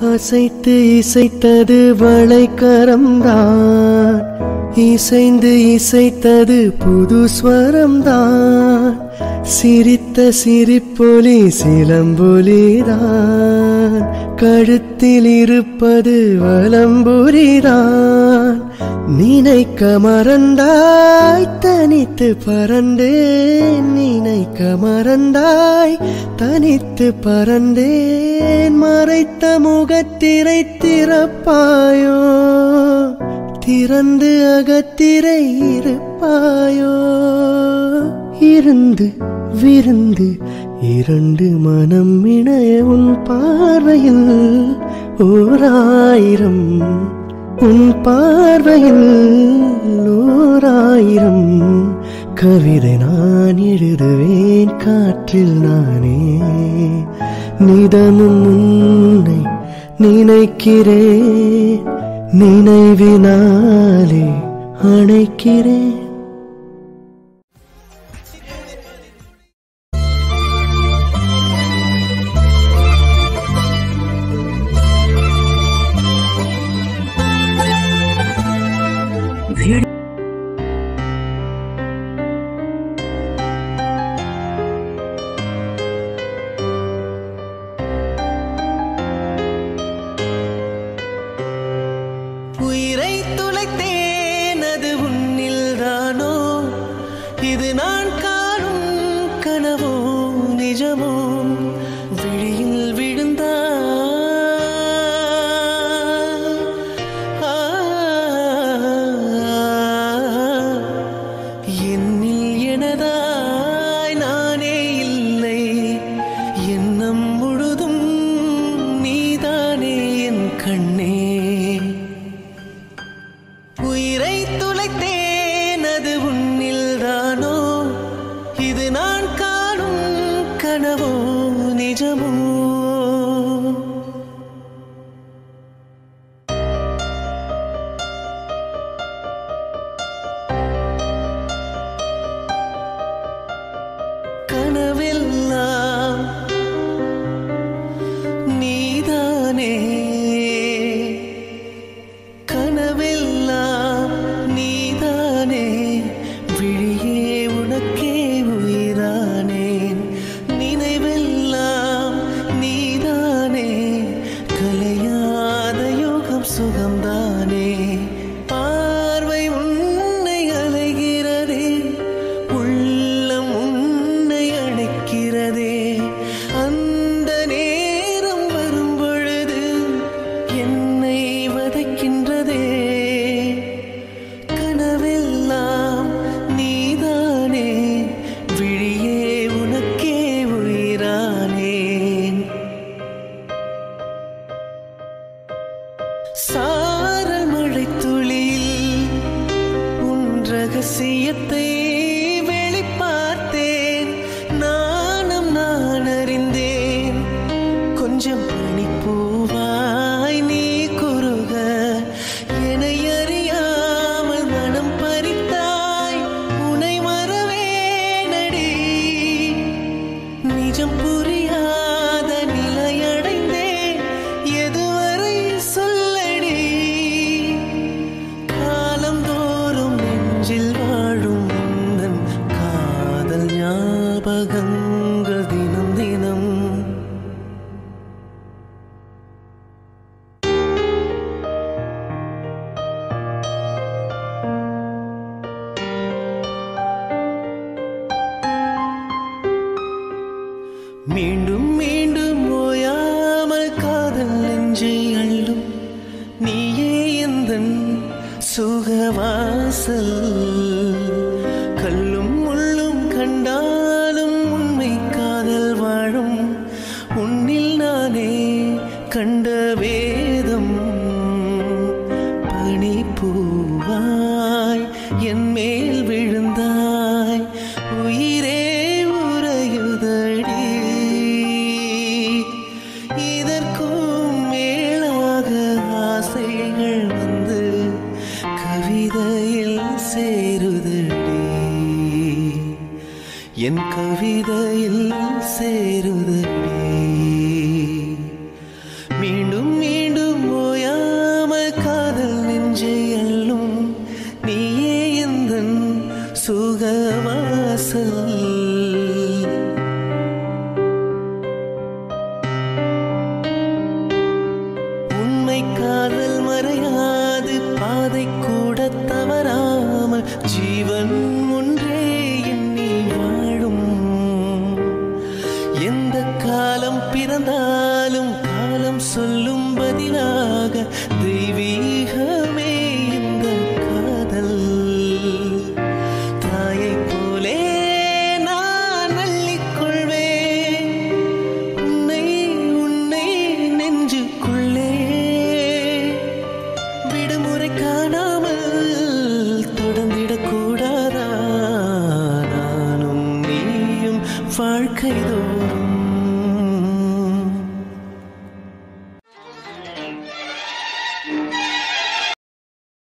அசைத்து இசைத்தது வளைக்கரம்தான் இசைந்து இசைத்தது புது ஸ்வரம்தான் சிரித்த சிரிப்பொலி சிலம்பொலிதான் கழுத்தில் இருப்பது வலம்புரிதான் நினைக்க மறந்தாய் தனித்து பறந்தேன் நினைக்க மறந்தாய் தனித்து பறந்தேன் மறைத்த முகத்திரை திறப்பாயோ திறந்து அகத்திரை இருப்பாயோ இருந்து விருந்து இரண்டு மனம் இணைய உன் பார்வையில் ஓராயிரம் உன் பார்வையில் ஓராயிரம் கவிதை நான் எழுதுவேன் காற்றில் நானே நிதமும் உன்னை நினைக்கிறேன் நினைவினாலே அணைக்கிறேன் உயிரை துளைத்தேன் அது உன்னில் தானோ இது நான் காணும் கனவோ நிஜமோ விழியில் விழுந்தா என்னில் எனதாய் நானே இல்லை எண்ணம் முழுதும் நீதானே என் கண்ணே உயிரை துளைத்தேன் அது உன்னில் தானோ இது நான் காணும் கனவோ நிஜமோ கனவெல்லாம் நீதானே கனவெல்லாம் நீதானே விழியே உனக்கே உயிரானேன் நினைவெல்லாம் நீதானே கலையாத யோகம் சுகம்தானே பார்வை உன்னை அலைகிறதே உள்ளம் உன்னை அணைக்கிறதே அந்த நேரம் வரும் பொழுது என்னை வதைக்கின்றதே கனவெல்லாம் நீதானே விழியே உனக்கே உயிரானேன் சாரல் மழை துளியில் உன் ரகசியத்தை வெளிப்பார்த்தேன் நானும் நான் அறிந்தேன் கொஞ்சம் பனிப்பூவாய் நீ குறுக என்னை அறியாமல் மனம் பறித்தாய் உனை மறவேனடி நிஜம் புரியாத நிலையடைந்தேன் எதுவரை சொல்லடி காலந்தோறும் நெஞ்சில் வாழும் உந்தன் காதல் ஞாபகங்கள் தினம் தினம் மீண்டும் மீண்டும் ஓயாமல் காதல் நெஞ்சை அள்ளும் நீயே எந்தன் சுகவாசல் கல்லும் முள்ளும் கண்டாலும் உண்மை காதல் வாழும் உன்னில் நானே கண்ட வேதம் பனிப்பூவாய் என் மேல் விழுந்தாய் உயிரே உறையுதடி இதற்கும் மேலாக ஆசைகள் வந்து கவிதையில் சேருதடி என் கவிதையில் சேருதடி மீண்டும் மீண்டும் எந்த காலம் பிறந்தாலும் காலம் சொல்லும் பதிலாக தெய்வீகமே இந்த காதல் தாயை போலே நான் அள்ளிக்கொள்வேன் உன்னை உன்னை நெஞ்சுக்குள்ளே விடுமுறை காணாமல் தொடர்ந்திடக்கூடாதா நானும் நீயும் வாழ்க்கை தோறும் Thank